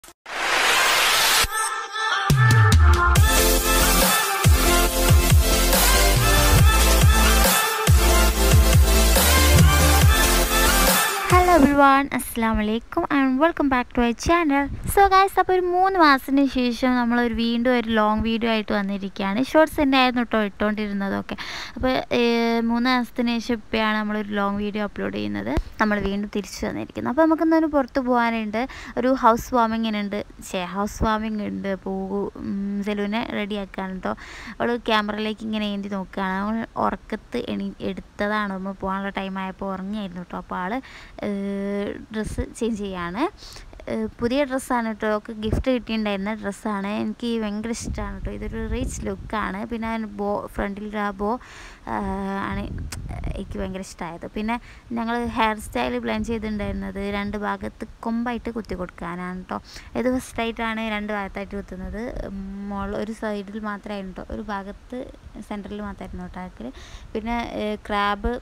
Hello everyone അസ്സാം വലൈക്കും and welcome back to I channel so guys അപ്പോൾ ഒരു മൂന്ന് മാസത്തിന് ശേഷം നമ്മൾ ഒരു വീണ്ടും ഒരു ലോങ് വീഡിയോ ആയിട്ട് വന്നിരിക്കുകയാണ് ഷോർട്സ് തന്നെ ആയിരുന്നു കേട്ടോ ഇട്ടുകൊണ്ടിരുന്നതൊക്കെ അപ്പോൾ മൂന്ന് മാസത്തിന് ശേഷം ഇപ്പോഴാണ് നമ്മളൊരു ലോങ് വീഡിയോ അപ്ലോഡ് ചെയ്യുന്നത് നമ്മൾ വീണ്ടും തിരിച്ചു വന്നിരിക്കുന്നത് അപ്പോൾ നമുക്കൊന്നൊരു പുറത്ത് പോകാനുണ്ട് ഒരു ഹൗസ് വാമിങ്ങിനുണ്ട് ഷേ ഹൗസ് വാമിങ് ഉണ്ട് പോകു സെലൂനെ റെഡിയാക്കാണ് കേട്ടോ അവൾ ക്യാമറയിലേക്ക് ഇങ്ങനെ ഏന്തി നോക്കുകയാണ് അവൾ ഉറക്കത്ത് എണി എടുത്തതാണ് നമ്മൾ പോകാനുള്ള ടൈം ആയപ്പോൾ ഉറങ്ങിയായിരുന്നു കേട്ടോ അപ്പോൾ ആൾ ഡ്രസ്സ് ചേഞ്ച് ചെയ്യാണ് ഏഹ് പുതിയ ഡ്രസ്സാണ് കേട്ടോ ഒക്കെ ഗിഫ്റ്റ് കിട്ടിയിട്ടുണ്ടായിരുന്ന ഡ്രസ്സാണ് എനിക്ക് ഭയങ്കര ഇഷ്ടമാണ് കേട്ടോ ഇതൊരു റിച്ച് ലുക്കാണ് പിന്നെ അതിന് ബോ ഫ്രണ്ടിൽ ആ ബോ ആണ് എനിക്ക് ഭയങ്കര ഇഷ്ടമായത് പിന്നെ ഞങ്ങൾ ഹെയർ സ്റ്റൈൽ പ്ലാൻ ചെയ്തിട്ടുണ്ടായിരുന്നത് രണ്ട് ഭാഗത്ത് കൊമ്പായിട്ട് കുത്തി കൊടുക്കാനാണ് കേട്ടോ ഇത് ഫസ്റ്റായിട്ടാണ് രണ്ട് ഭാഗത്തായിട്ട് കുത്തുന്നത് മോൾ ഒരു സൈഡിൽ മാത്രമായിരുന്നു കേട്ടോ ഒരു ഭാഗത്ത് സെൻറ്ററിൽ മാത്രമായിരുന്നു കേട്ടോ ആക്കൽ പിന്നെ ക്രാബ്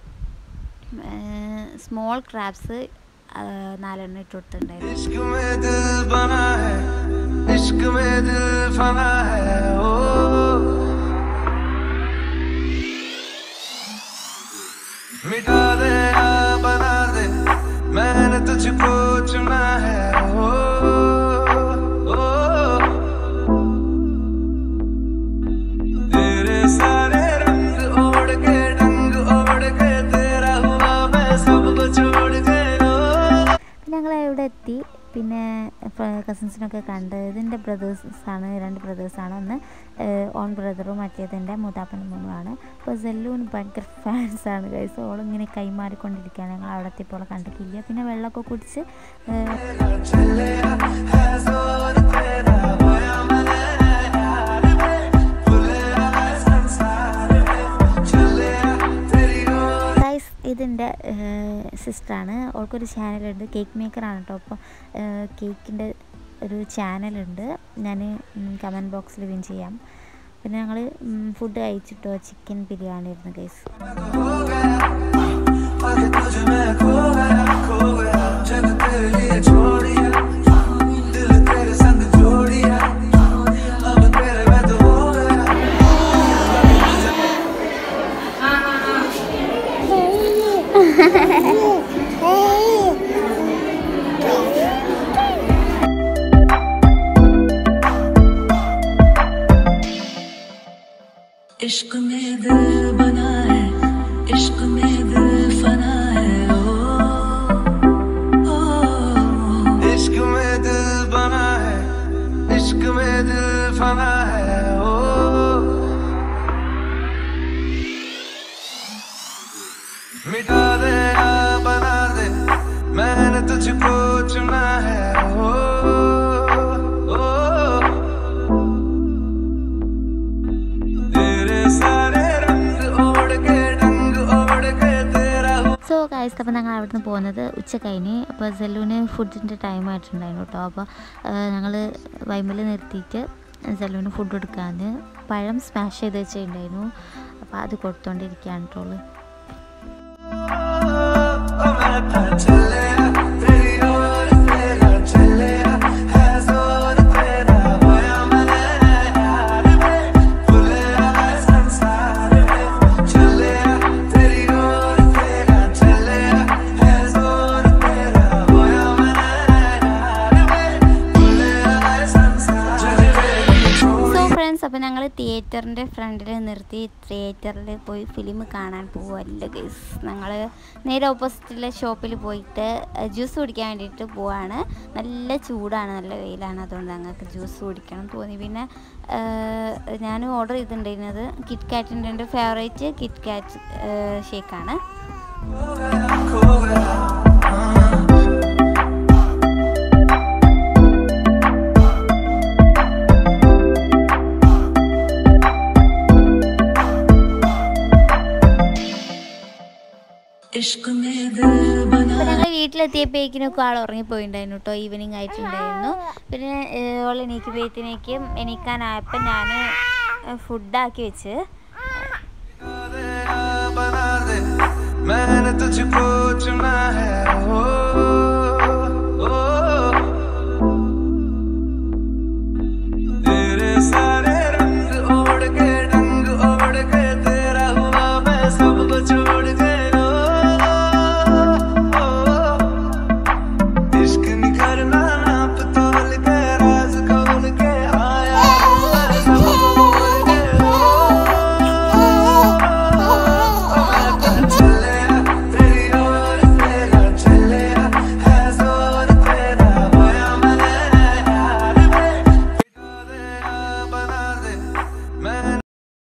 സ്മോൾ ക്രാബ്സ് നാലെണ്ണം ഇട്ട് കൊടുത്തിട്ടുണ്ടായിരുന്നു इश्क में दिल बना है इश्क में दिल फना है ओ मिटा दे या बना दे मैंने तुझको चुना है ओ, ओ, तेरे सारे रंग ओढ़ के रंग ओढ़ के तेरा हुआ मैं सबको छोड़ के ओ ഞങ്ങൾ ഇവിടെ എത്തി പിന്നെ കസിൻസിനൊക്കെ കണ്ട് ഇതിൻ്റെ ബ്രദേഴ്സാണ് രണ്ട് ബ്രദേഴ്സാണ് ഒന്ന് ഓൺ ബ്രദറും മറ്റേത് എൻ്റെ മൂത്താപ്പൻ്റെ മോനുമാണ് അപ്പോൾ സെല്ലൂന് ഭയങ്കര ഫാൻസാണ് ഗൈസ് ഓളിങ്ങനെ കൈമാറിക്കൊണ്ടിരിക്കുകയാണ് ഞങ്ങൾ അവിടെ എത്തിയപ്പോൾ കണ്ടിട്ടില്ല പിന്നെ വെള്ളമൊക്കെ കുടിച്ച് ഏഹ്, ഗൈസ് ഇതിൻ്റെ സിസ്റ്ററാണ് അവൾക്കൊരു ചാനലുണ്ട് കേക്ക് മേക്കറാണ് കേട്ടോ അപ്പോൾ കേക്കിൻ്റെ ഒരു ചാനലുണ്ട് ഞാൻ കമൻറ്റ് ബോക്സിൽ വിൻ ചെയ്യാം പിന്നെ ഞങ്ങൾ ഫുഡ് കഴിച്ചിട്ടോ ചിക്കൻ ബിരിയാണി ആയിരുന്നു ഗൈസ് आगे तुझे मैं खो गया खो गया जग तेरे लिए छोड़िया दिल तेरे संग जोड़िया अब तेरे मैं तो हो गया इश्क में दिल बना है इश्क में दिल फना है ओ, ओ, इश्क में दिल बना है इश्क में दिल फना है ओ मिटा दे या बना दे मैंने तुझको चुना है ओ, ओ, तेरे सारे रंग ओढ़ के रंग ओढ़ के तेरा സോ ഗൈസ് അപ്പോൾ ഞങ്ങൾ അവിടുന്ന് പോകുന്നത് ഉച്ച കഴിഞ്ഞ് അപ്പോൾ സെല്ലൂന് ഫുഡിൻ്റെ ടൈം ആയിട്ടുണ്ടായിരുന്നു കേട്ടോ അപ്പോൾ ഞങ്ങൾ വൈമൽ നിർത്തിയിട്ട് സെല്ലൂന് ഫുഡ് കൊടുക്കാമെന്ന് പഴം സ്മാഷ് ചെയ്ത് വെച്ചിട്ടുണ്ടായിരുന്നു അപ്പോൾ അത് കൊടുത്തോണ്ടിരിക്കുകയാണ് കേട്ടോ ഓള്. ओ मैं था चले तेरी ओर तेरा चले है जोर तेरा होया मैं यार में भूले है संसार में चले तेरी ओर तेरा चले है जोर तेरा होया मैं यार में भूले है संसार में സോ ഫ്രണ്ട്സ് അപ്പോൾ ഞങ്ങൾ തിയേറ്ററിൻ്റെ ഫ്രണ്ടിൽ നിർത്തി തിയേറ്ററിൽ പോയി ഫിലിം കാണാൻ പോവല്ല ഗൈസ് ഞങ്ങൾ നേരെ ഓപ്പോസിറ്റുള്ള ഷോപ്പിൽ പോയിട്ട് ജ്യൂസ് കുടിക്കാൻ വേണ്ടിയിട്ട് പോവാണ് നല്ല ചൂടാണ് നല്ല വെയിലാണ് അതുകൊണ്ട് ഞങ്ങൾക്ക് ജ്യൂസ് കുടിക്കണം തോന്നി പിന്നെ ഞാൻ ഓർഡർ ചെയ്തിട്ടുണ്ടായിരുന്നത് കിറ്റ് കാറ്റിൻ്റെ എൻ്റെ ഫേവറേറ്റ് കിറ്റ് കാറ്റ് ഷേക്കാണ് खो गया इश्क में दिल बना അപ്പോൾ ഞങ്ങൾ വീട്ടിലെത്തിയപ്പോഴേക്കിനൊക്കെ ആൾ ഉറങ്ങിപ്പോയിണ്ടായിരുന്നു കേട്ടോ ഈവനിങ് ആയിട്ടുണ്ടായിരുന്നു പിന്നെ ഓൾ എണീക്കുമ്പോഴത്തേക്കും എണീക്കാനായപ്പോൾ ഞാൻ ഫുഡാക്കി വെച്ച് बना दे मैंने तुझको चुना है ओ